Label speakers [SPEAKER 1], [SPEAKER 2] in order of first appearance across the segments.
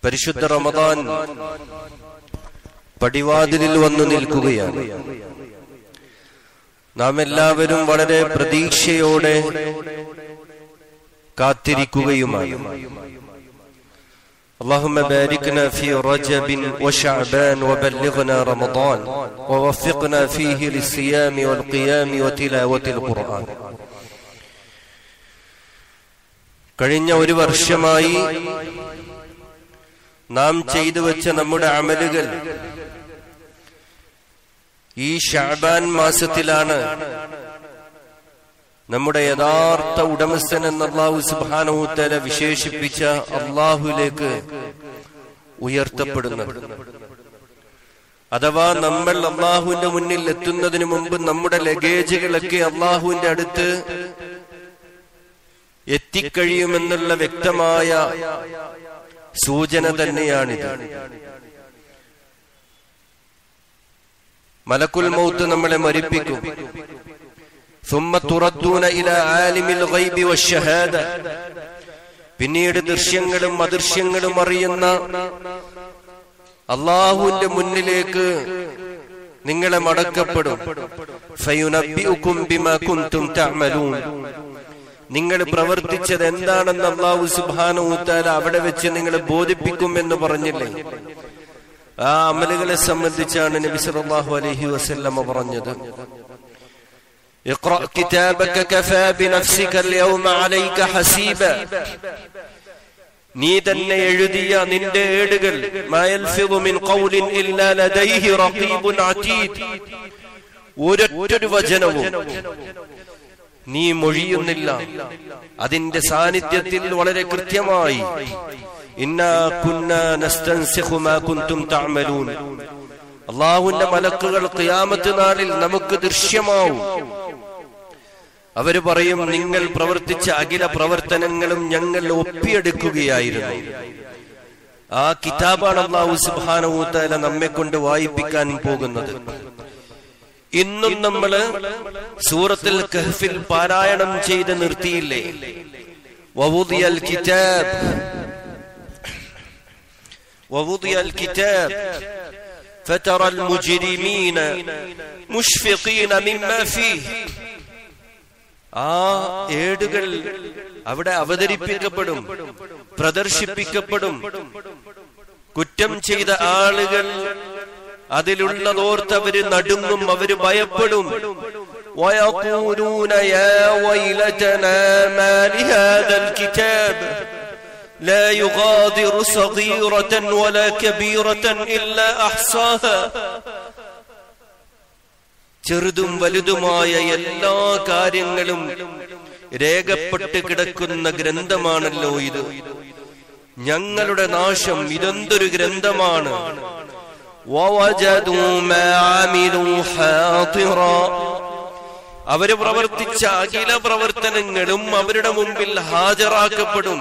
[SPEAKER 1] പരിശുദ്ധ റമദാൻ പടിവാതിലിൽ വന്നു നിൽക്കുകയാണ് നാം എല്ലാവരും വളരെ പ്രതീക്ഷയോടെ കാത്തിരിക്കുകയുമാണ് اللهم باركنا في رجب وشعبان وبلغنا رمضان ووفقنا فيه للصيام والقيام وتلاوة القرآن കഴിഞ്ഞ ഒരു വർഷമായി നാം ചെയ്തു വെച്ച നമ്മുടെ അമലുകൾ ഈ ഷാബാൻ മാസത്തിലാണ് നമ്മുടെ യഥാർത്ഥ ഉടമസ്ഥൻ എന്ന അള്ളാഹു സുബാനൂത്തല വിശേഷിപ്പിച്ച അള്ളാഹുലേക്ക് ഉയർത്തപ്പെടുന്നത് അഥവാ നമ്മൾ അള്ളാഹുവിന്റെ മുന്നിൽ എത്തുന്നതിന് മുമ്പ് നമ്മുടെ ലഗേജുകളൊക്കെ അള്ളാഹുവിന്റെ അടുത്ത് എത്തിക്കഴിയുമെന്നുള്ള വ്യക്തമായ സൂചന തന്നെയാണിത് മലക്കുൽ മൗത്ത് നമ്മളെ മരിപ്പിക്കും ثم تردون إلى عالم الغيب والشهادة പിന്നീട് ദൃശ്യങ്ങളും അദൃശ്യങ്ങളും അറിയുന്ന അള്ളാഹുവിന്റെ മുന്നിലേക്ക് നിങ്ങളെ മടക്കപ്പെടും ഫയുനബ്ബിഉകും ബിമാ കുൻതും തഅമലൂൻ നിങ്ങൾ പ്രവർത്തിച്ചത് എന്താണെന്ന് അള്ളാഹു സുബാനൂത്താല അവിടെ വെച്ച് നിങ്ങളെ ബോധിപ്പിക്കും എന്ന് പറഞ്ഞില്ലേ ആ അമലുകളെ സംബന്ധിച്ചാണ് നബി സല്ലല്ലാഹു അലൈഹി വസല്ലമ പറഞ്ഞത് اقرأ كتابك كفى بنفسك اليوم عليك حسيبا നീ തന്നെ എഴുതിയ നിന്റെ ഏടുകൾ മായൽഫിദു മിൻ ഖൗലിൻ ഇല്ലാ ലദൈഹി റഖീബുൻ അതീദ് ഒരൊറ്റൊരു വചനവും നീ മൊഴിയുന്നില്ല അതിന്റെ സാന്നിധ്യത്തിൽ വളരെ കൃത്യമായി ഇന്നാ കുന്നാ നസ്തൻസിഖു മാ കുൻതും തഅമലൂൻ അള്ളാഹുവിന്റെ മലക്കുകൾ ഖിയാമത്ത് നാളിൽ നമുക്ക് ദൃശ്യമാവും അവര് പറയും നിങ്ങൾ പ്രവർത്തിച്ച അഖില പ്രവർത്തനങ്ങളും ഞങ്ങൾ ഒപ്പിയെടുക്കുകയായിരുന്നു ആ കിതാബാണ് അള്ളാഹു സുബാനൂത്തല നമ്മെ കൊണ്ട് വായിപ്പിക്കാൻ പോകുന്നത് ഇന്നും നമ്മള് സൂറത്തിൽ കഹ്ഫിൽ പാരായണം ചെയ്ത് നിർത്തിയില്ലേ വവുദിയൽ കിതാബ് വവുദിയൽ കിതാബ് فترى المجرمين مشفقين مما فيه ആ ഏടുകൾ അവിടെ അവതരിപ്പിക്കപ്പെടും പ്രദർശിപ്പിക്കപ്പെടും കുറ്റം ചെയ്ത ആളുകൾ അതിലുള്ളതോർത്ത് അവര് നടുങ്ങും അവര് ഭയപ്പെടും ويقولون يا ويلتنا ما لهذا الكتاب لا يغادر صغيرة ولا كبيرة إلا أحصاها ചെറുതും വലുതുമായ എല്ലാ കാര്യങ്ങളും രേഖപ്പെട്ട് കിടക്കുന്ന ഗ്രന്ഥമാണല്ലോ ഇത് ഞങ്ങളുടെ നാശം ഇതെന്തൊരു ഗ്രന്ഥമാണ് ووجدوا ما عملوا حاضرا അവര് പ്രവർത്തിച്ച അഖില പ്രവർത്തനങ്ങളും അവരുടെ മുമ്പിൽ ഹാജരാക്കപ്പെടും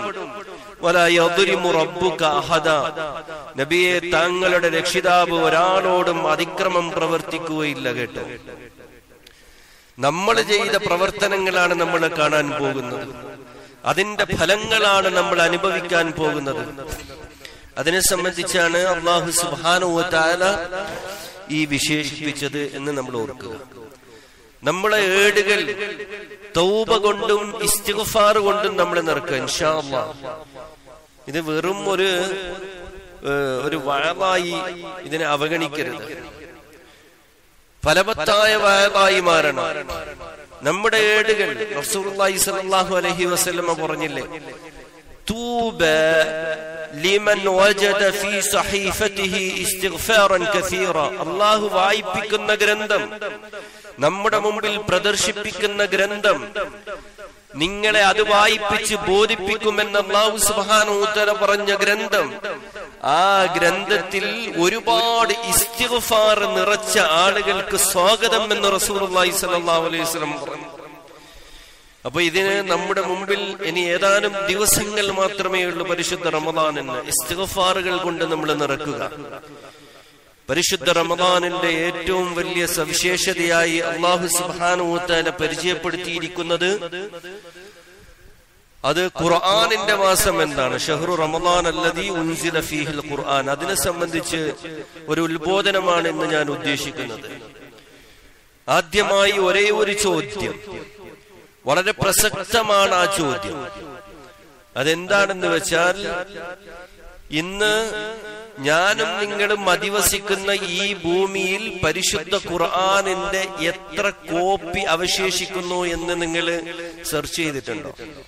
[SPEAKER 1] നബിയെ താങ്കളുടെ രക്ഷിതാവ് ഒരാളോടും അതിക്രമം പ്രവർത്തിക്കുകയില്ല കേട്ടോ നമ്മൾ ചെയ്ത പ്രവർത്തനങ്ങളാണ് നമ്മൾ കാണാൻ പോകുന്നത് അതിന്റെ ഫലങ്ങളാണ് നമ്മൾ അനുഭവിക്കാൻ പോകുന്നത് അതിനെ സംബന്ധിച്ചാണ് അള്ളാഹു സുബാനുവല ഈ വിശേഷിപ്പിച്ചത് എന്ന് നമ്മൾ ഓർക്കുക നമ്മളെ ഏടുകൾ തൗബ കൊണ്ടും ഇസ്തിഗ്ഫാർ കൊണ്ടും നമ്മൾ നിറക്കുക ഇൻഷാ ഇത് വെറും ഒരു ഒരു വഴവായി ഇതിനെ അവഗണിക്കരുത് ഫലവത്തായ വഴവായി മാറണം നമ്മുടെ ഏടുകൾ റസൂലുള്ളാഹി സ്വല്ലല്ലാഹു അലൈഹി വസല്ലമ പറഞ്ഞില്ലേ തൂബ ലിമൻ വജദ ഫീ സഹീഫതിഹി ഇസ്തിഗ്ഫാറൻ കസീറ അല്ലാഹു വായിപ്പിക്കുന്ന ഗ്രന്ഥം നമ്മുടെ മുമ്പിൽ പ്രദർശിപ്പിക്കുന്ന ഗ്രന്ഥം നിങ്ങളെ അത് വായിപ്പിച്ച് ബോധിപ്പിക്കുമെന്ന് അള്ളാഹു സുബാനോത്തര പറഞ്ഞ ഗ്രന്ഥം ആ ഗ്രന്ഥത്തിൽ ഒരുപാട് ഇസ്തിഗ്ഫാർ നിറച്ച ആളുകൾക്ക് സ്വാഗതം എന്ന് റസൂലുള്ളാഹി സ്വല്ലല്ലാഹു അലൈഹി വസല്ലം പറഞ്ഞു അപ്പൊ ഇതിന് നമ്മുടെ മുമ്പിൽ ഇനി ഏതാനും ദിവസങ്ങൾ മാത്രമേ ഉള്ളൂ പരിശുദ്ധ റമദാൻ എന്ന് ഇസ്തിഗ്ഫാറുകൾ കൊണ്ട് നമ്മൾ നിറക്കുക പരിശുദ്ധ റമദാനിന്റെ ഏറ്റവും വലിയ സവിശേഷതയായി അള്ളാഹു സുബാനുത്താല പരിചയപ്പെടുത്തിയിരിക്കുന്നത് അത് ഖുർആാനിന്റെ മാസം എന്താണ് ഷഹ്റു റമദാൻ അല്ലതി ഉൻസില ഫീഹിൽ ഖുർആൻ അതിനെ സംബന്ധിച്ച് ഒരു ഉത്ബോധനമാണ് ഇന്ന് ഞാൻ ഉദ്ദേശിക്കുന്നത് ആദ്യമായി ഒരേ ഒരു ചോദ്യം വളരെ പ്രസക്തമാണ് ആ ചോദ്യം അതെന്താണെന്ന് വെച്ചാൽ ഇന്ന് ഞാനും നിങ്ങളും അധിവസിക്കുന്ന ഈ ഭൂമിയിൽ പരിശുദ്ധ ഖുർആാനിന്റെ എത്ര കോപ്പി അവശേഷിക്കുന്നു എന്ന് നിങ്ങൾ സെർച്ച് ചെയ്തിട്ടുണ്ടോ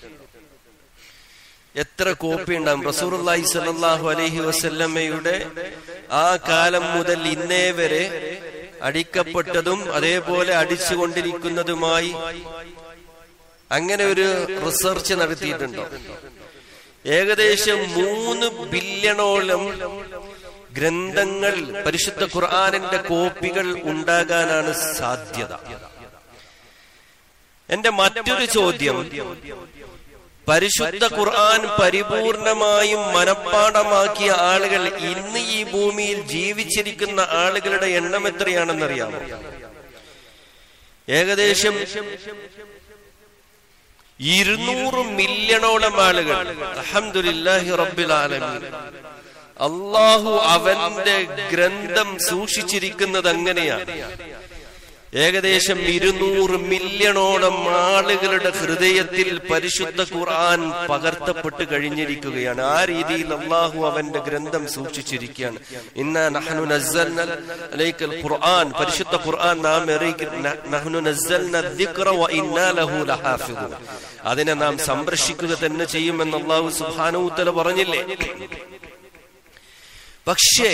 [SPEAKER 1] എത്ര കോപ്പി ഉണ്ടാകും റസൂർല്ലാഹി സലാഹു അലഹി വസല്ലമ്മയുടെ ആ കാലം മുതൽ ഇന്നേ വരെ അടിക്കപ്പെട്ടതും അതേപോലെ അടിച്ചുകൊണ്ടിരിക്കുന്നതുമായി അങ്ങനെ ഒരു റിസർച്ച് നടത്തിയിട്ടുണ്ടോ ഏകദേശം മൂന്ന് ബില്യണോളം ഗ്രന്ഥങ്ങൾ പരിശുദ്ധ ഖുർആാനിന്റെ കോപ്പികൾ ഉണ്ടാകാനാണ് സാധ്യത എന്റെ മറ്റൊരു ചോദ്യം പരിശുദ്ധ ഖുർആൻ പരിപൂർണമായും മനപ്പാടമാക്കിയ ആളുകൾ ഇന്ന് ഈ ഭൂമിയിൽ ജീവിച്ചിരിക്കുന്ന ആളുകളുടെ എണ്ണം എത്രയാണെന്നറിയാമോ ഏകദേശം ഇരുന്നൂറ് മില്യണോളം ആളുകൾ അഹമ്മദില്ലാഹി റബ്ബിൽ ആലമീൻ അള്ളാഹു അവന്റെ ഗ്രന്ഥം സൂക്ഷിച്ചിരിക്കുന്നത് അങ്ങനെയാണ് ഏകദേശം ഇരുന്നൂറ് മില്യണോളം ആളുകളുടെ ഹൃദയത്തിൽ പരിശുദ്ധ ഖുർആൻ പകർത്തപ്പെട്ട് കഴിഞ്ഞിരിക്കുകയാണ് ആ രീതിയിൽ അള്ളാഹു അവന്റെ ഗ്രന്ഥം സൂക്ഷിച്ചിരിക്കുകയാണ് ഇന്ന നഹ്നു നസ്സൽന അലൈക്കൽ ഖുർആൻ പരിശുദ്ധ ഖുർആൻ നാം നഹ്നു നസ്സൽന ദിക്റ വ ഇന്നാ ലഹു ലഹാഫിദൂൻ അതിനെ നാം സംരക്ഷിക്കുക തന്നെ ചെയ്യുമെന്ന് അള്ളാഹു സുബ്ഹാനഹു തആല പറഞ്ഞില്ലേ പക്ഷേ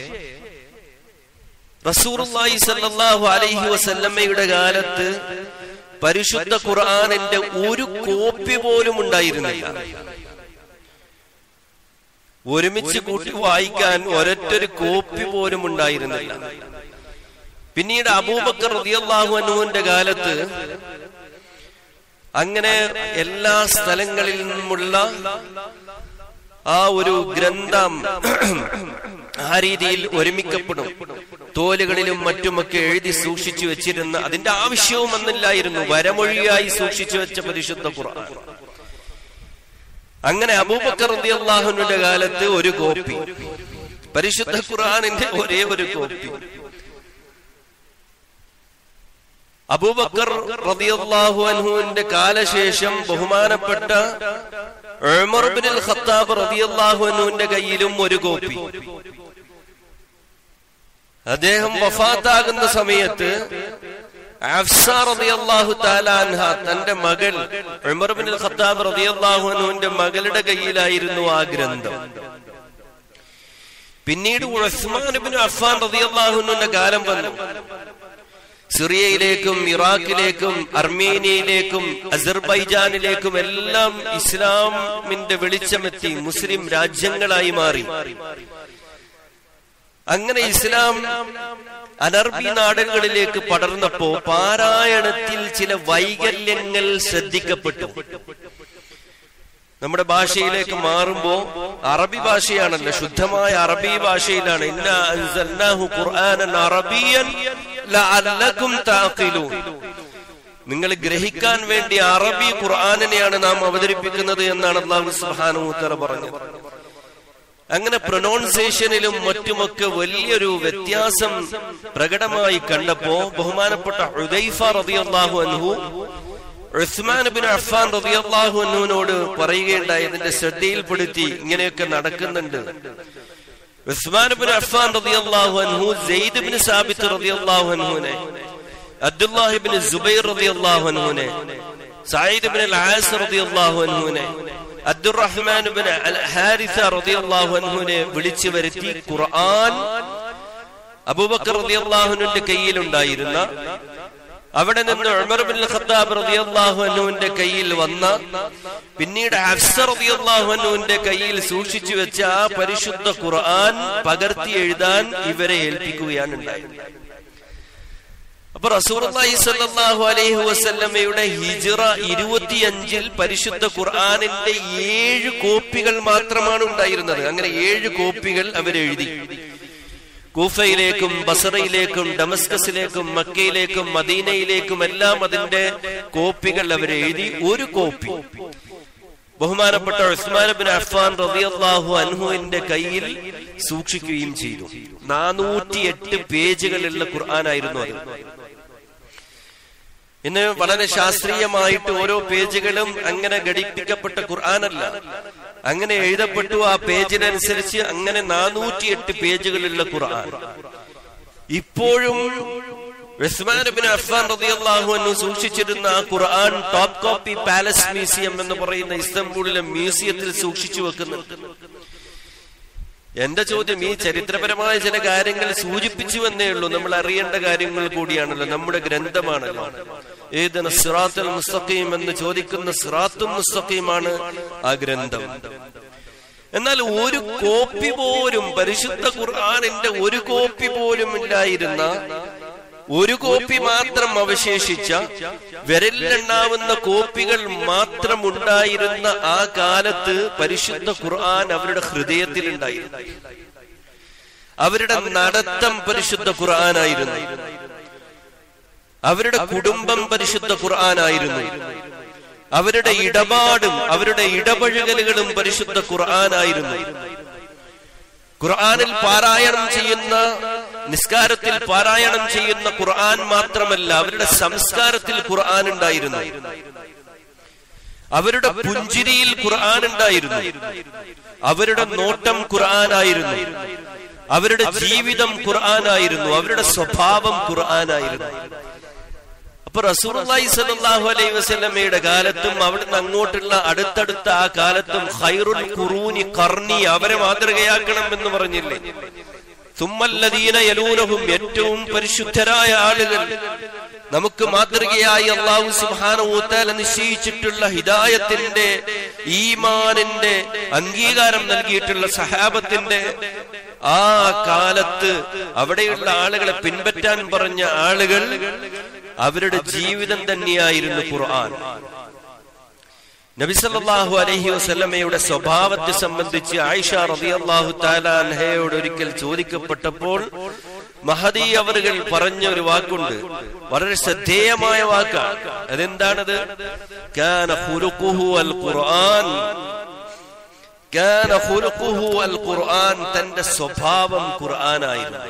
[SPEAKER 1] റസൂർലായി സല്ലാഹു അലൈഹി വസല്ലമ്മയുടെ കാലത്ത് പരിശുദ്ധ ഖുർആാനിന്റെ ഒരു കോപ്പി പോലും ഉണ്ടായിരുന്നില്ല ഒരുമിച്ച് കൂട്ടി വായിക്കാൻ ഒരൊറ്റൊരു കോപ്പി പോലും ഉണ്ടായിരുന്നില്ല പിന്നീട് അബൂബക്കർ റളിയല്ലാഹു അൻഹുവിന്റെ കാലത്ത് അങ്ങനെ എല്ലാ സ്ഥലങ്ങളിൽ നിന്നുമുള്ള ആ ഒരു ഗ്രന്ഥം ആ രീതിയിൽ ഒരുമിക്കപ്പെടും തോലുകളിലും മറ്റുമൊക്കെ എഴുതി സൂക്ഷിച്ചു വെച്ചിരുന്ന അതിന്റെ ആവശ്യവും വന്നില്ലായിരുന്നു വരമൊഴിയായി സൂക്ഷിച്ചു വെച്ച പരിശുദ്ധ ഖുർആൻ അങ്ങനെ അബൂബക്കർ റളിയല്ലാഹുവിന്റെ കാലത്ത് ഒരു കോപ്പി പരിശുദ്ധ ഖുർആനിന്റെ ഒരേ ഒരു കോപ്പി അബൂബക്കർ റളിയല്ലാഹു അൻഹുവിന്റെ കാലശേഷം ബഹുമാനപ്പെട്ട ഉമർ ബിൻ ഖത്താബ് റളിയല്ലാഹു അൻഹുവിന്റെ കയ്യിലും ഒരു കോപ്പി അദ്ദേഹം വഫാത്താകുന്ന സമയത്ത് റളിയല്ലാഹു തആല തന്റെ മകൾ ഉമർ ബിൻ ഖത്താബ് റളിയല്ലാഹു അൻഹുവിന്റെ മകളുടെ കയ്യിലായിരുന്നു ആ ഗ്രന്ഥം പിന്നീട് ഉസ്മാൻ ബിൻ അഫ്ഫാൻ റളിയല്ലാഹു അൻഹുവിന്റെ കാലം വന്നു സിറിയയിലേക്കും ഇറാഖിലേക്കും അർമേനിയയിലേക്കും അസർബൈജാനിലേക്കും എല്ലാം ഇസ്ലാമിന്റെ വെളിച്ചമെത്തി മുസ്ലിം രാജ്യങ്ങളായി മാറി അങ്ങനെ ഇസ്ലാം അനർബി നാടുകളിലേക്ക് പടർന്നപ്പോ പാരായണത്തിൽ ചില വൈകല്യങ്ങൾ ശ്രദ്ധിക്കപ്പെട്ടു നമ്മുടെ ഭാഷയിലേക്ക് മാറുമ്പോ അറബി ഭാഷയാണല്ലോ ശുദ്ധമായ അറബി ഭാഷയിലാണ് ഇന്ന അൻസൽനാഹു ഖുർആനൻ അറബിയൻ ലഅല്ലകും തഅഖിലൂൻ നിങ്ങൾ ഗ്രഹിക്കാൻ വേണ്ടി അറബി ഖുർആാനിനെയാണ് നാം അവതരിപ്പിക്കുന്നത് എന്നാണ് അള്ളാഹു സുബ്ഹാനഹു വതആല പറഞ്ഞത് അങ്ങനെ പ്രൊനൗൺസിയേഷനിലും മറ്റുമൊക്കെ വലിയൊരു വ്യത്യാസം പ്രകടമായി കണ്ടപ്പോ ബഹുമാനപ്പെട്ട ഉദൈഫ റളിയല്ലാഹു അൻഹു ഉസ്മാൻ ബിൻ അഫ്ഫാൻ റളിയല്ലാഹു അൻഹുവിനോട് പറയുകയുണ്ടായി ഇതിന്റെ ശ്രദ്ധയിൽപ്പെടുത്തി ഇങ്ങനെയൊക്കെ നടക്കുന്നുണ്ട് ഉസ്മാൻ ബിൻ അഫ്ഫാൻ റളിയല്ലാഹു അൻഹു സെയ്ദ് ബിൻ സാബിത്ത് റളിയല്ലാഹു അൻഹുവിനെ അബ്ദുല്ലാഹി ബിൻ സുബൈർ റളിയല്ലാഹു അൻഹുവിനെ സഈദ് ബിൻ അൽ ആസ് റളിയല്ലാഹു അൻഹുവിനെ അബ്ദുറഹ്മാൻ ബിൻ അൽ ഹാരിസ റളിയല്ലാഹു അൻഹുവിനെ വിളിച്ചു വരുത്തി ഖുർആൻ അബൂബക്കർ റളിയല്ലാഹുവിന്റെ കയ്യിലുണ്ടായിരുന്ന അവിടെ നിന്ന് ഉമർ ബിൻ ഖത്താബ് റളിയല്ലാഹു അൻഹുവിന്റെ കയ്യിൽ വന്ന പിന്നീട് ഹഫ്സ റളിയല്ലാഹു അൻഹുവിന്റെ കയ്യിൽ സൂക്ഷിച്ചു വെച്ച ആ പരിശുദ്ധ ഖുർആൻ പകർത്തി എഴുതാൻ ഇവരെ ഏൽപ്പിക്കുകയാണ് ഉണ്ടായത് അപ്പൊ റസൂർഹി സല്ലാഹു അലൈഹി വസല്ലമയുടെ ഹിജ്റ ഇരുപത്തിയഞ്ചിൽ പരിശുദ്ധ ഖുർആാനിന്റെ ഏഴ് കോപ്പികൾ മാത്രമാണ് ഉണ്ടായിരുന്നത് അങ്ങനെ ഏഴ് കോപ്പികൾ അവരെഴുതി കൂഫയിലേക്കും ബസറയിലേക്കും ഡമസ്കസിലേക്കും മക്കയിലേക്കും മദീനയിലേക്കും എല്ലാം അതിന്റെ കോപ്പികൾ അവരെഴുതി ഒരു കോപ്പി ബഹുമാനപ്പെട്ട ഉസ്മാൻ ബിൻ അഫ്ഫാൻ റളിയല്ലാഹു അൻഹുവിന്റെ കയ്യിൽ സൂക്ഷിക്കുകയും ചെയ്തു നാനൂറ്റിയെട്ട് പേജുകളുള്ള ഖുർആനായിരുന്നു അത് ഇന്ന് വളരെ ശാസ്ത്രീയമായിട്ട് ഓരോ പേജുകളും അങ്ങനെ ഘടിപ്പിക്കപ്പെട്ട ഖുർആനല്ല അങ്ങനെ എഴുതപ്പെട്ടു ആ പേജിനനുസരിച്ച് അങ്ങനെ നാനൂറ്റിയെട്ട് പേജുകളുള്ള ഖുർആൻ ഇപ്പോഴും ഉസ്മാൻ ബിൻ അഫ്ഫാൻ റളിയല്ലാഹു അൻഹു സൂക്ഷിച്ചിരുന്ന ആ ഖുർആൻ ടോപ്പ് കോപ്പി പാലസ് മ്യൂസിയം എന്ന് പറയുന്ന ഇസ്തംബൂളിലെ മ്യൂസിയത്തിൽ സൂക്ഷിച്ചു വെക്കുന്നുണ്ട് എന്റെ ചോദ്യം ഈ ചരിത്രപരമായ ചില കാര്യങ്ങൾ സൂചിപ്പിച്ചു എന്നേ ഉള്ളൂ നമ്മൾ അറിയേണ്ട കാര്യങ്ങൾ കൂടിയാണല്ലോ നമ്മുടെ ഗ്രന്ഥമാണല്ലോ ഏതിന് സിറാത്തുൽ മുസ്തഖീം എന്ന് ചോദിക്കുന്ന സിറാത്തുൽ മുസ്തഖീമാണ് ആ ഗ്രന്ഥം എന്നാൽ ഒരു കോപ്പി പോലും പരിശുദ്ധ ഖുർആാനിന്റെ ഒരു കോപ്പി പോലും ഇല്ലായിരുന്ന ഒരു കോപ്പി മാത്രം അവശേഷിച്ച വിരലിലെണ്ണാവുന്ന കോപ്പികൾ മാത്രം ഉണ്ടായിരുന്ന ആ കാലത്ത് പരിശുദ്ധ ഖുർആൻ അവരുടെ ഹൃദയത്തിൽ ഉണ്ടായിരുന്നു അവരുടെ നടത്തം പരിശുദ്ധ ഖുർആനായിരുന്നു അവരുടെ കുടുംബം പരിശുദ്ധ ഖുർആനായിരുന്നു അവരുടെ ഇടപാടും അവരുടെ ഇടപഴകലുകളും പരിശുദ്ധ ഖുർആനായിരുന്നു ഖുർആനിൽ പാരായണം ചെയ്യുന്ന നിസ്കാരത്തിൽ പാരായണം ചെയ്യുന്ന ഖുർആൻ മാത്രമല്ല അവരുടെ സംസ്കാരത്തിൽ ഖുർആൻ ഉണ്ടായിരുന്നു അവരുടെ പുഞ്ചിരിയിൽ ഖുർആൻ ഉണ്ടായിരുന്നു അവരുടെ നോട്ടം ഖുർആനായിരുന്നു അവരുടെ ജീവിതം ഖുർആനായിരുന്നു അവരുടെ സ്വഭാവം ഖുർആനായിരുന്നു അപ്പൊ റസൂർലായി സലാഹു അലൈഹി വസല്ലമയുടെ കാലത്തും അവിടുന്ന് അങ്ങോട്ടുള്ള അടുത്തടുത്ത ആ കാലത്തും ഖൈറുൽ ഖുറൂനി കർണി അവരെ മാതൃകയാക്കണം എന്ന് പറഞ്ഞില്ലേ സുമ്മല്ലദീന യലൂനഹും ഏറ്റവും പരിശുദ്ധരായ ആളുകൾ നമുക്ക് മാതൃകയായി അള്ളാഹു സുബാനൂത്താല നിശ്ചയിച്ചിട്ടുള്ള ഹിദായത്തിന്റെ ഈമാനിന്റെ അംഗീകാരം നൽകിയിട്ടുള്ള സഹാബത്തിന്റെ ആ കാലത്ത് അവിടെയുള്ള ആളുകളെ പിൻപറ്റാൻ പറഞ്ഞ ആളുകൾ അവരുടെ ജീവിതം തന്നെയായിരുന്നു ഖുർആൻ നബിസല്ലാഹു അലഹി വസ്ലമയുടെ സ്വഭാവത്തെ സംബന്ധിച്ച് ആയിഷ റബിയല്ലാഹു താലാൻഹയോട് ഒരിക്കൽ ചോദിക്കപ്പെട്ടപ്പോൾ മഹദി അവറുകൾ പറഞ്ഞ ഒരു വാക്കുണ്ട് വളരെ ശ്രദ്ധേയമായ വാക്കാണ് അതെന്താണത് കാന ഖുലുഖുഹു അൽ ഖുർആൻ കാന ഖുലുഖുഹു അൽ ഖുർആൻ തന്റെ സ്വഭാവം ഖുർആനായിരുന്നു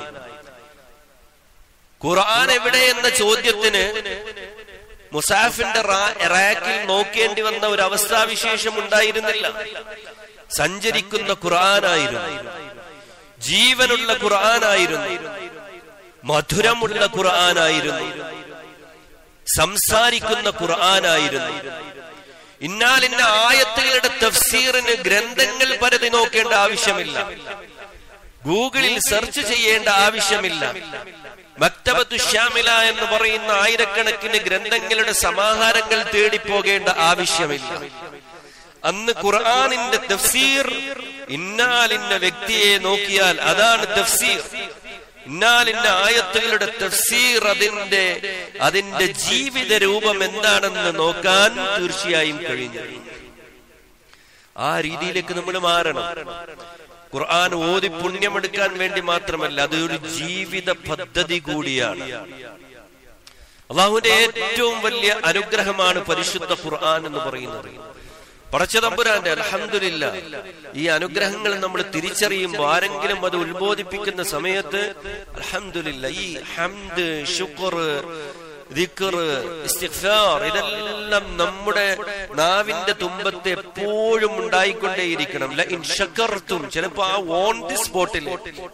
[SPEAKER 1] ഖുർആൻ എവിടെ എന്ന ചോദ്യത്തിന് മുസാഫിന്റെ റാക്കിൽ നോക്കേണ്ടി വന്ന ഒരു അവസ്ഥാവിശേഷം ഉണ്ടായിരുന്നില്ല സഞ്ചരിക്കുന്ന ഖുർആനായിരുന്നു ജീവനുള്ള ഖുർആനായിരുന്നു മധുരമുള്ള ഖുർആനായിരുന്നു സംസാരിക്കുന്ന ഖുർആനായിരുന്നു ഇന്നാലിന്ന ആയത്തുകളുടെ തഫ്സീറിന് ഗ്രന്ഥങ്ങൾ പരതി നോക്കേണ്ട ആവശ്യമില്ല ഗൂഗിളിൽ സെർച്ച് ചെയ്യേണ്ട ആവശ്യമില്ല മക്തബത്തു ഷ്യാമില എന്ന് പറയുന്ന ആയിരക്കണക്കിന് ഗ്രന്ഥങ്ങളുടെ സമാഹാരങ്ങൾ തേടിപ്പോകേണ്ട ആവശ്യമില്ല അന്ന് ഖുർആാനിന്റെ തഫ്സീർ ഇന്നാലിന്ന വ്യക്തിയെ നോക്കിയാൽ അതാണ് തഫ്സീർ ഇന്നാലിന്ന ആയത്തുകളുടെ തഫ്സീർ അതിന്റെ അതിന്റെ ജീവിത രൂപം എന്താണെന്ന് നോക്കാൻ തീർച്ചയായും കഴിഞ്ഞു ആ രീതിയിലേക്ക് നമ്മൾ മാറണം ഖുർആൻ ഓതി പുണ്യമെടുക്കാൻ വേണ്ടി മാത്രമല്ല അത് ഒരു ജീവിത പദ്ധതി കൂടിയാണ് അള്ളാഹുവിന്റെ ഏറ്റവും വലിയ അനുഗ്രഹമാണ് പരിശുദ്ധ ഖുർആൻ എന്ന് പറയുന്നത് പടച്ചതമ്പുരാന്റെ അലഹമില്ല ഈ അനുഗ്രഹങ്ങൾ നമ്മൾ തിരിച്ചറിയുമ്പോൾ ആരെങ്കിലും അത് ഉത്ബോധിപ്പിക്കുന്ന സമയത്ത് അലഹമില്ല ഈ ഹംദ് ഷുക്കർ ഇസ്തിഗ്ഫാർ ഇതെല്ലാം നമ്മുടെ നാവിന്റെ തുമ്പത്ത് എപ്പോഴും ഉണ്ടായിക്കൊണ്ടേയിരിക്കണം ഷക്കർത്തും ചിലപ്പോ ആ ഓൺ ദി സ്പോട്ടിൽ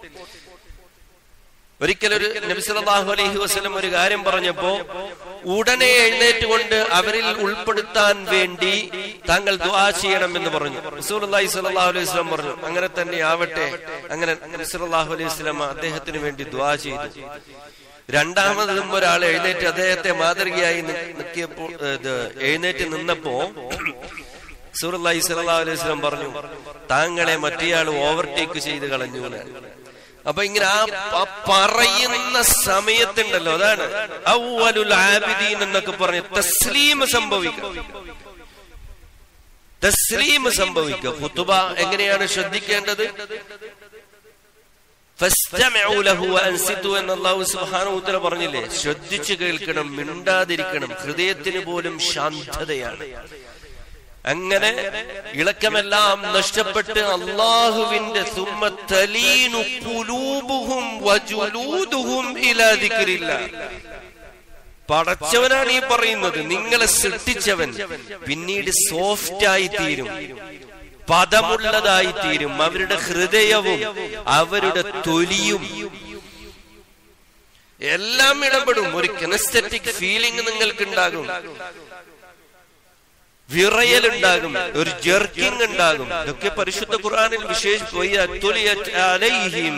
[SPEAKER 1] ഒരിക്കലൊരു നബിസലാഹു അലൈഹി വസ്ലം ഒരു കാര്യം പറഞ്ഞപ്പോ ഉടനെ എഴുന്നേറ്റുകൊണ്ട് അവരിൽ ഉൾപ്പെടുത്താൻ വേണ്ടി താങ്കൾ ദുആ ചെയ്യണം എന്ന് പറഞ്ഞു റസൂലി സലാഹു അലൈഹി വസ്ലം പറഞ്ഞു അങ്ങനെ തന്നെ ആവട്ടെ അങ്ങനെ നബിസലാഹു അലൈഹി വസ്ലം അദ്ദേഹത്തിന് വേണ്ടി ദുആ ചെയ്തു രണ്ടാമതും ഒരാൾ എഴുന്നേറ്റ് അദ്ദേഹത്തെ മാതൃകയായി നിൽക്കിയപ്പോൾ എഴുന്നേറ്റ് നിന്നപ്പോ സൂറല്ലാഹി സലാ അലൈഹി സ്വലം പറഞ്ഞു താങ്കളെ മറ്റേയാൾ ഓവർടേക്ക് ചെയ്ത് കളഞ്ഞു അപ്പൊ ഇങ്ങനെ ആ പറയുന്ന സമയത്തുണ്ടല്ലോ അതാണ് ഔവലുൽ ആബിദീൻ എന്നൊക്കെ പറഞ്ഞ് തസ്ലീം സംഭവിക്കും തസ്ലീം സംഭവിക്കുക ഖുതുബ എങ്ങനെയാണ് ശ്രദ്ധിക്കേണ്ടത് എന്ന് പറഞ്ഞില്ലേ ശ്രദ്ധിച്ചു കേൾക്കണം മിണ്ടാതിരിക്കണം ഹൃദയത്തിന് പോലും ശാന്തതയാണ് അങ്ങനെ ഇളക്കമെല്ലാം നഷ്ടപ്പെട്ട് അള്ളാഹുവിന്റെ സുമ്മ തലീനു കുലൂബുഹും വജുലൂദുഹും ഇലാ ദിക്രില്ലാ പടച്ചവനാണ് ഈ പറയുന്നത് നിങ്ങളെ സൃഷ്ടിച്ചവൻ പിന്നീട് സോഫ്റ്റ് ആയി തീരും പദമുള്ളതായി തീരും അവരുടെ ഹൃദയവും അവരുടെ തൊലിയും എല്ലാം ഇടപെടും ഒരു കെനസ്തറ്റിക് ഫീലിംഗ് നിങ്ങൾക്ക് ഉണ്ടാകും വിറയൽ ഉണ്ടാകും ഒരു ജെർക്കിംഗ് ഉണ്ടാകും ഇതൊക്കെ പരിശുദ്ധ ഖുർആനിൽ വിശേഷിക്കും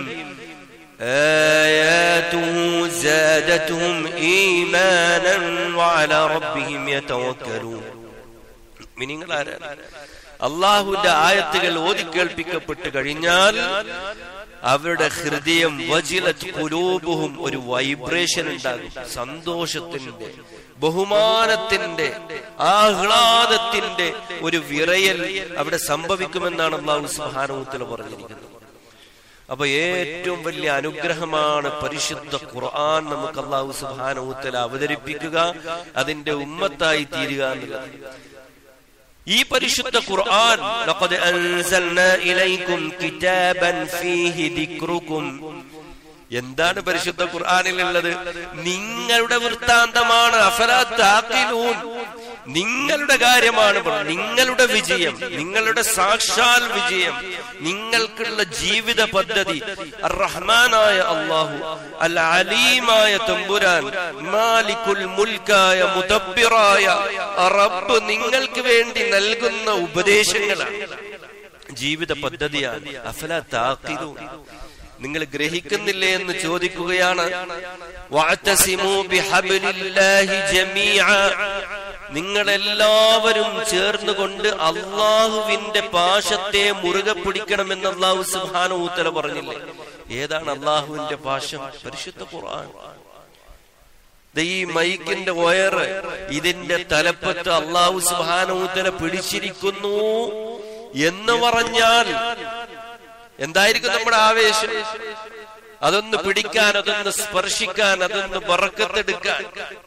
[SPEAKER 1] آياته زادتهم إيمانا وعلى ربهم يتوكلون മിനിങ്ങൾ ആരാണ് അള്ളാഹുവിന്റെ ആയത്തുകൾ ഓതിക്കേൾപ്പിക്കപ്പെട്ട് കഴിഞ്ഞാൽ അവരുടെ ഹൃദയം വജിലത് കുലൂബുഹും ഒരു വൈബ്രേഷൻ ഉണ്ടാകും സന്തോഷത്തിന്റെ ബഹുമാനത്തിന്റെ ആഹ്ലാദത്തിന്റെ ഒരു വിറയൽ അവിടെ സംഭവിക്കുമെന്നാണ് അള്ളാഹു സുഹാനൂത്തിൽ പറഞ്ഞിരിക്കുന്നത് അപ്പൊ ഏറ്റവും വലിയ അനുഗ്രഹമാണ് പരിശുദ്ധ ഖുർആൻ നമുക്ക് അള്ളാഹു സുബാനൂത്തല അവതരിപ്പിക്കുക അതിന്റെ ഉമ്മത്തായി തീരുക എന്നുള്ളത് ഈ പരിശുദ്ധ ഖുർആൻ ലഖദ് അൻസൽനാ ഇലൈക്കും കിതാബൻ ഫീഹി ദിക്റുക്കും എന്താണ് പരിശുദ്ധ ഖുർആനിലുള്ളത് നിങ്ങളുടെ വൃത്താന്തമാണ് അഫലാ താഖിലൂൻ നിങ്ങളുടെ കാര്യമാണ് പറഞ്ഞത്. നിങ്ങളുടെ വിജയം നിങ്ങളുടെ സാക്ഷാൽ വിജയം നിങ്ങൾക്കുള്ള ജീവിത പദ്ധതി റഹ്മാനായ അള്ളാഹു അൽ അലീമായ തമ്പുരാൻ മാലിക്കുൽ മുൽക്കായ മുദബ്ബിറായ റബ്ബ് നിങ്ങൾക്ക് വേണ്ടി നൽകുന്ന ഉപദേശങ്ങളാണ് ജീവിത പദ്ധതിയാണ് അഫല താക്കിലു നിങ്ങൾ ഗ്രഹിക്കുന്നില്ലേ എന്ന് ചോദിക്കുകയാണ് വഅതസിമൂ ബിഹബ്ലില്ലാഹി ജമീഅ നിങ്ങളെല്ലാവരും ചേർന്നുകൊണ്ട് അള്ളാഹുവിന്റെ പാശത്തെ മുറുകെ പിടിക്കണമെന്ന് അള്ളാഹു സുബാനൂത്തല പറഞ്ഞില്ലേ ഏതാണ് അള്ളാഹുവിന്റെ പാശം പരിശുദ്ധ ഖുർആൻ ദേ ഈ മൈക്കിന്റെ വയറ് ഇതിന്റെ തലപ്പത്ത് അള്ളാഹു സുബാനൂത്തല പിടിച്ചിരിക്കുന്നു എന്ന് പറഞ്ഞാൽ എന്തായിരിക്കും നമ്മുടെ ആവേശം അതൊന്ന് പിടിക്കാൻ അതൊന്ന് സ്പർശിക്കാൻ അതൊന്ന് ബറക്കത്തെടുക്കാൻ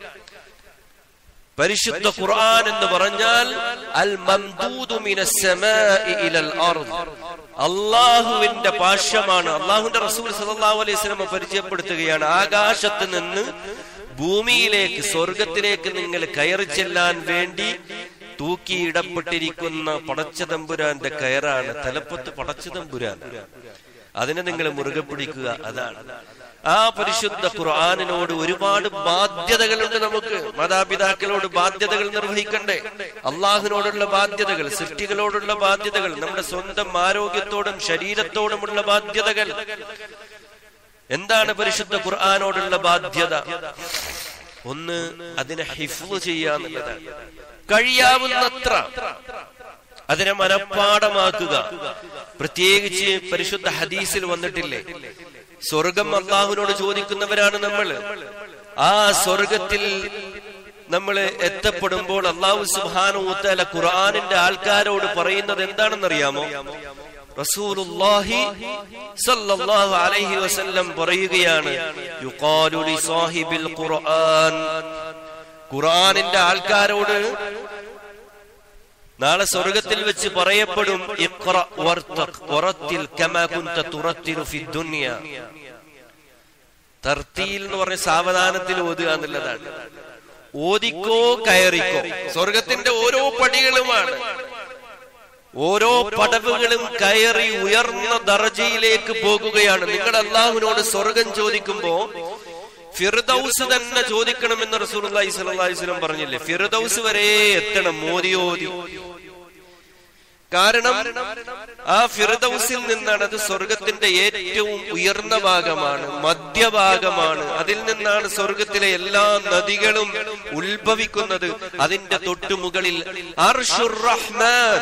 [SPEAKER 1] പരിശുദ്ധ ഖുർആൻ എന്ന് പറഞ്ഞാൽ അൽ മംദൂദു മിനസ് സമാഇ ഇലൽ അർദ് അള്ളാഹുവിന്റെ പാശമാണ് അള്ളാഹുവിന്റെ റസൂൽ സല്ലല്ലാഹു അലൈഹി വസല്ലം പരിചയപ്പെടുത്തുകയാണ് ആകാശത്ത് നിന്ന് ഭൂമിയിലേക്ക് സ്വർഗത്തിലേക്ക് നിങ്ങൾ കയറി ചെല്ലാൻ വേണ്ടി തൂക്കിയിടപ്പെട്ടിരിക്കുന്ന പടച്ചതമ്പുരാന്റെ കയറാണ് തലപ്പത്ത് പടച്ചതമ്പുരാൻ അതിനെ നിങ്ങൾ മുറുകെ പിടിക്കുക അതാണ് ആ പരിശുദ്ധ ഖുർആാനിനോട് ഒരുപാട് ബാധ്യതകളുണ്ട് നമുക്ക് മാതാപിതാക്കളോട് ബാധ്യതകൾ നിർവഹിക്കണ്ടേ അള്ളാഹുവിനോടുള്ള ബാധ്യതകൾ സൃഷ്ടികളോടുള്ള ബാധ്യതകൾ നമ്മുടെ സ്വന്തം ആരോഗ്യത്തോടും ശരീരത്തോടുമുള്ള ബാധ്യതകൾ എന്താണ് പരിശുദ്ധ ഖുർആാനോടുള്ള ബാധ്യത ഒന്ന് അതിനെ ഹിഫ്ള് ചെയ്യാന്നുള്ളതാണ് കഴിയാവുന്നത്ര അതിനെ മനഃപ്പാടമാക്കുക പ്രത്യേകിച്ച് പരിശുദ്ധ ഹദീസിൽ വന്നിട്ടില്ലേ സ്വർഗം അള്ളാഹുവിനോട് ചോദിക്കുന്നവരാണ് നമ്മൾ ആ സ്വർഗത്തിൽ നമ്മൾ എത്തപ്പെടുമ്പോൾ അള്ളാഹു സുബാനുത്തല ഖുർആാനിന്റെ ആൾക്കാരോട് പറയുന്നത് എന്താണെന്നറിയാമോ റസൂലുള്ളാഹി സല്ലല്ലാഹു അലൈഹി വസല്ലം പറയുകയാണ് യുഖാലു ലി സാഹിബിൽ ഖുർആൻ ഖുർആനിന്റെ ആൾക്കാരോട് നാളെ സ്വർഗത്തിൽ വെച്ച് പറയപ്പെടും ഇഖ്റ വർത്തഖ് വറത്തിൽ കമാ കുൻത തുറത്തിലു ഫി ദുനിയ തർത്തീൽ എന്ന് പറഞ്ഞ സാവധാനത്തിൽ ഓതുക എന്നുള്ളതാണ് ഓതിക്കോ കയറിക്കോ സ്വർഗത്തിന്റെ ഓരോ പടികളുമാണ് ഓരോ പടവുകളും കയറി ഉയർന്ന ദർജയിലേക്ക് പോകുകയാണ് നിങ്ങൾ അള്ളാഹുവിനോട് സ്വർഗം ചോദിക്കുമ്പോ ഫിർദൌസ് തന്നെ ചോദിക്കണമെന്ന് റസൂലി സ്വലം പറഞ്ഞില്ലേ ഫിർദൌസ് വരെ എത്തണം മോദി ഓതി കാരണം ആ ഫിർദൌസിൽ നിന്നാണ് അത് സ്വർഗത്തിന്റെ ഏറ്റവും ഉയർന്ന ഭാഗമാണ് മധ്യഭാഗമാണ് അതിൽ നിന്നാണ് സ്വർഗത്തിലെ എല്ലാ നദികളും ഉത്ഭവിക്കുന്നത് അതിന്റെ തൊട്ടുമുകളിൽ അർഷുർ റഹ്മാൻ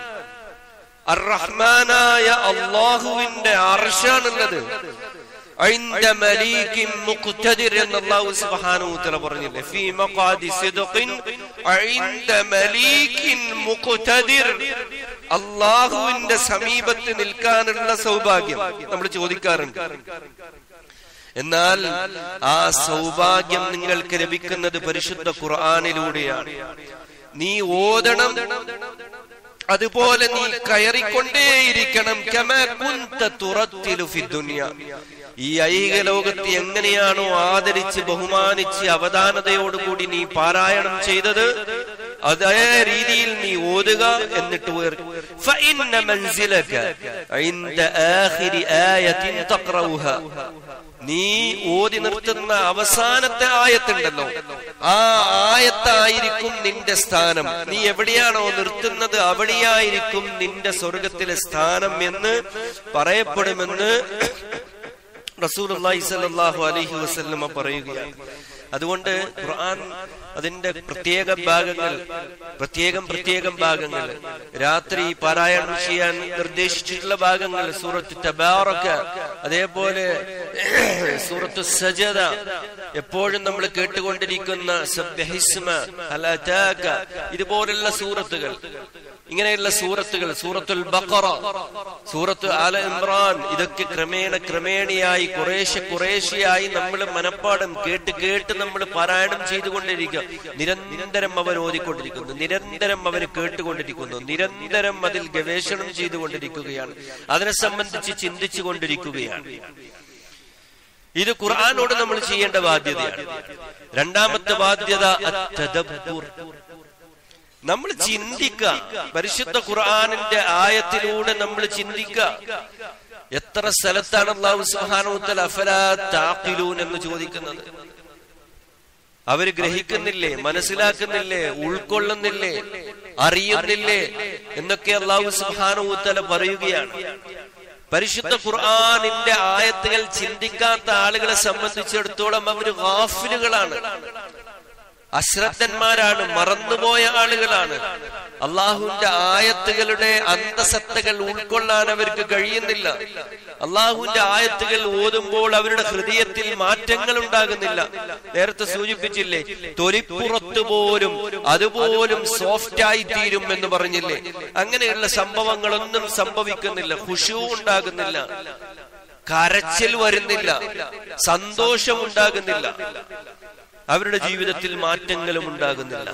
[SPEAKER 1] അർറഹ്മാനായ അള്ളാഹുവിന്റെ അർഷാണുള്ളത് عند مليك مقتدر എന്ന് അല്ലാഹു സുബ്ഹാനഹു വതആല പറഞ്ഞില്ലേ ഫീ മഖാദി സിദ്ഖിൻ عند مليك مقتدر അല്ലാഹുവിന്റെ സമീപത്ത് നിൽക്കാനുള്ള സൗഭാഗ്യം നമ്മൾ ചോദിക്കാറുണ്ട് എന്നാൽ ആ സൗഭാഗ്യം നിങ്ങൾക്ക് ലഭിക്കുന്നത് പരിശുദ്ധ ഖുർആാനിലൂടെയാണ് നീ ഓതണം അതുപോലെ നീ കയറിക്കൊണ്ടേയിരിക്കണം കമാ കുന്ത തുറത്തിലു ഫി ദുനിയ ഈ ഐഹിക ലോകത്ത് എങ്ങനെയാണോ ആദരിച്ച് ബഹുമാനിച്ച് അവധാനതയോടുകൂടി നീ പാരായണം ചെയ്തത് അതേ രീതിയിൽ നീ ഓതുക എന്നിട്ട് ഉയർ- فإن منزلك عند آخر آية تقرأها. നീ ഓതി നിർത്തുന്ന അവസാനത്തെ ആയത്തുണ്ടല്ലോ ആ ആയത്തായിരിക്കും നിന്റെ സ്ഥാനം നീ എവിടെയാണോ നിർത്തുന്നത് അവിടെയായിരിക്കും നിന്റെ സ്വർഗത്തിലെ സ്ഥാനം എന്ന് പറയപ്പെടുമെന്ന് റസൂലുള്ളാഹി സ്വല്ലല്ലാഹു അലൈഹി വസല്ലമ പറയുകയാണ് അതുകൊണ്ട് ഖുർആൻ അതിന്റെ പ്രത്യേക ഭാഗങ്ങൾ പ്രത്യേകം പ്രത്യേകം ഭാഗങ്ങൾ രാത്രി പാരായണം ചെയ്യാൻ നിർദ്ദേശിച്ചിട്ടുള്ള ഭാഗങ്ങൾ സൂറത്ത് തബാറക്ക അതേപോലെ സൂറത്ത് സജദ എപ്പോഴും നമ്മൾ കേട്ടുകൊണ്ടിരിക്കുന്ന സബ്ബഹിസ്മ ഹൽ അതാക ഇതുപോലുള്ള സൂറത്തുകൾ ഇങ്ങനെയുള്ള സൂറത്തുകൾ സൂറത്തുൽ ബഖറ സൂറത്ത് ആല ഇമ്രാൻ ഇതൊക്കെ ക്രമേണ ക്രമേണയായി കുറേശ്ശെ കുറേശ്ശെയായി നമ്മൾ മനപ്പാടം കേട്ട് കേട്ട് നമ്മൾ പാരായണം ചെയ്തുകൊണ്ടിരിക്കുക നിരന്തരം അവർ ഓതിക്കൊണ്ടിരിക്കുന്നു നിരന്തരം അവർ കേട്ടുകൊണ്ടിരിക്കുന്നു നിരന്തരം അതിൽ ഗവേഷണം ചെയ്തുകൊണ്ടിരിക്കുകയാണ് അതിനെ സംബന്ധിച്ച് ചിന്തിച്ചു കൊണ്ടിരിക്കുകയാണ് ഇത് ഖുർആാനോട് നമ്മൾ ചെയ്യേണ്ട ബാധ്യതയാണ് രണ്ടാമത്തെ ബാധ്യത അത്തദബ്ബുർ നമ്മൾ ചിന്തിക്കുക പരിശുദ്ധ ഖുർആാനിന്റെ ആയത്തിലൂടെ നമ്മൾ ചിന്തിക്കുക എത്ര സ്ഥലത്താണ് അള്ളാഹു സുബ്ഹാനഹു അഫലാ താഖിലൂൻ എന്ന് ചോദിക്കുന്നത് അവര് ഗ്രഹിക്കുന്നില്ലേ മനസ്സിലാക്കുന്നില്ലേ ഉൾക്കൊള്ളുന്നില്ലേ അറിയുന്നില്ലേ എന്നൊക്കെ അള്ളാഹു സുബ്ഹാനഹു പറയുകയാണ് പരിശുദ്ധ ഖുർആാനിന്റെ ആയത്തുകൾ ചിന്തിക്കാത്ത ആളുകളെ സംബന്ധിച്ചിടത്തോളം അവർ ഗാഫിലുകളാണ് അശ്രദ്ധന്മാരാണ് മറന്നുപോയ ആളുകളാണ് അള്ളാഹുവിന്റെ ആയത്തുകളുടെ അന്തസത്തകൾ ഉൾക്കൊള്ളാൻ അവർക്ക് കഴിയുന്നില്ല അള്ളാഹുവിന്റെ ആയത്തുകൾ ഓതുമ്പോൾ അവരുടെ ഹൃദയത്തിൽ മാറ്റങ്ങൾ ഉണ്ടാകുന്നില്ല നേരത്തെ സൂചിപ്പിച്ചില്ലേ തൊലിപ്പുറത്ത് പോലും അതുപോലും സോഫ്റ്റ് ആയി തീരും എന്ന് പറഞ്ഞില്ലേ അങ്ങനെയുള്ള സംഭവങ്ങളൊന്നും സംഭവിക്കുന്നില്ല ഖുഷു ഉണ്ടാകുന്നില്ല കരച്ചിൽ വരുന്നില്ല സന്തോഷം ഉണ്ടാകുന്നില്ല അവരുടെ ജീവിതത്തിൽ മാറ്റങ്ങളും ഉണ്ടാകുന്നില്ല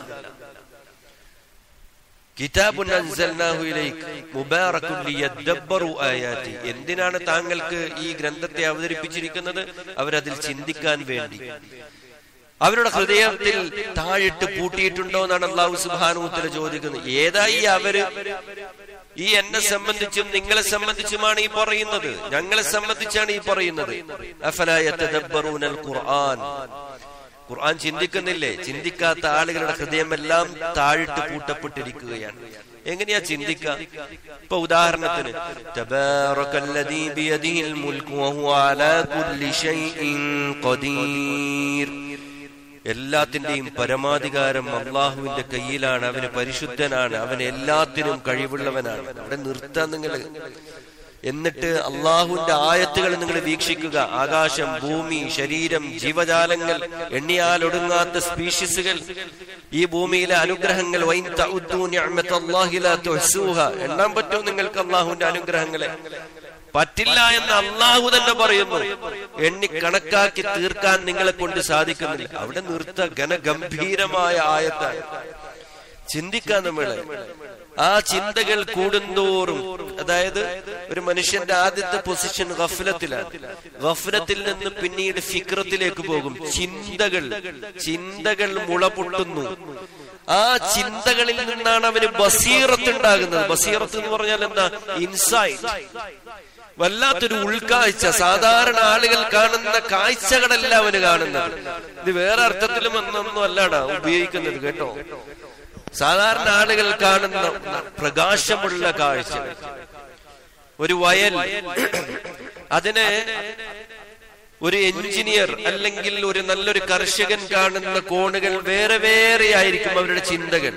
[SPEAKER 1] കിതാബുൻ അൻസൽനാഹു ഇലൈക് മുബാറകുൻ ലിയദ്ദബ്ബറു ആയാതി എന്തിനാണ് താങ്കൾക്ക് ഈ ഗ്രന്ഥത്തെ അവതരിപ്പിച്ചിരിക്കുന്നത് അവരതിൽ ചിന്തിക്കാൻ വേണ്ടി അവരുടെ ഹൃദയത്തിൽ താഴിട്ട് പൂട്ടിയിട്ടുണ്ടോ എന്നാണ് അള്ളാഹു സുബാനുത്തല ചോദിക്കുന്നത് ഏതായി അവര് ഈ എന്നെ സംബന്ധിച്ചും നിങ്ങളെ സംബന്ധിച്ചുമാണ് ഈ പറയുന്നത് ഞങ്ങളെ സംബന്ധിച്ചാണ് ഈ പറയുന്നത് അഫലായത്തദബ്ബറൂനൽ ഖുർആൻ ഖുർആൻ ചിന്തിക്കുന്നില്ലേ ചിന്തിക്കാത്ത ആളുകളുടെ ഹൃദയമെല്ലാം താഴിട്ട് പൂട്ടപ്പെട്ടിരിക്കുകയാണ് എങ്ങനെയാ ചിന്തിക്ക ഇപ്പൊ ഉദാഹരണത്തിന് തബാറകല്ലദീ ബിയദിഹിൽ മുൽക്കു വഹുവ അലാ കുല്ലി ഷൈഇൻ ഖദീർ എല്ലാത്തിന്റെയും പരമാധികാരം അള്ളാഹുവിന്റെ കയ്യിലാണ് അവന് പരിശുദ്ധനാണ് അവന് എല്ലാത്തിനും കഴിവുള്ളവനാണ് അവിടെ നിർത്താൻ നിങ്ങൾ എന്നിട്ട് അള്ളാഹുവിന്റെ ആയത്തുകൾ നിങ്ങൾ വീക്ഷിക്കുക ആകാശം ഭൂമി ശരീരം ജീവജാലങ്ങൾ എണ്ണിയാലൊടുങ്ങാത്ത സ്പീഷീസുകൾ ഈ ഭൂമിയിലെ അനുഗ്രഹങ്ങൾ വൈൻ തഉദ്ദൂ നിഅമത്തല്ലാഹി ലാ തുഹ്സൂഹ. എണ്ണാൻ പറ്റുമോ നിങ്ങൾക്ക് അള്ളാഹുവിന്റെ അനുഗ്രഹങ്ങളെ പറ്റില്ല എന്ന് അള്ളാഹു തന്നെ പറയുന്നു എണ്ണി കണക്കാക്കി തീർക്കാൻ നിങ്ങളെ കൊണ്ട് സാധിക്കുന്നില്ല അവിടെ നിർത്ത ഘനഗംഭീരമായ ആയത്താണ് ചിന്തിക്കാൻ നമ്മളെ ആ ചിന്തകൾ കൂടുന്തോറും അതായത് ഒരു മനുഷ്യന്റെ ആദ്യത്തെ പൊസിഷൻ ഗഫലത്തിലാണ് ഗഫലത്തിൽ നിന്ന് പിന്നീട് ഫിക്രത്തിലേക്ക് പോകും ചിന്തകൾ ചിന്തകൾ മുള പൊട്ടുന്നു ആ ചിന്തകളിൽ നിന്നാണ് അവന് ബസീറത്ത് ഉണ്ടാകുന്നത് ബസീറത്ത് എന്ന് പറഞ്ഞാൽ എന്താ ഇൻസൈറ്റ് വല്ലാത്തൊരു ഉൾക്കാഴ്ച സാധാരണ ആളുകൾ കാണുന്ന കാഴ്ചകളല്ല അവന് കാണുന്നത് ഇത് വേറെ അർത്ഥത്തിലും എന്നൊന്നും അല്ലാടാ ഉപയോഗിക്കുന്നത് കേട്ടോ സാധാരണ ആളുകൾ കാണുന്ന പ്രകാശമുള്ള കാഴ്ച ഒരു വയൽ അതിന് ഒരു എഞ്ചിനീയർ അല്ലെങ്കിൽ ഒരു നല്ലൊരു കർഷകൻ കാണുന്ന കോണുകൾ വേറെ വേറെ ആയിരിക്കും അവരുടെ ചിന്തകൾ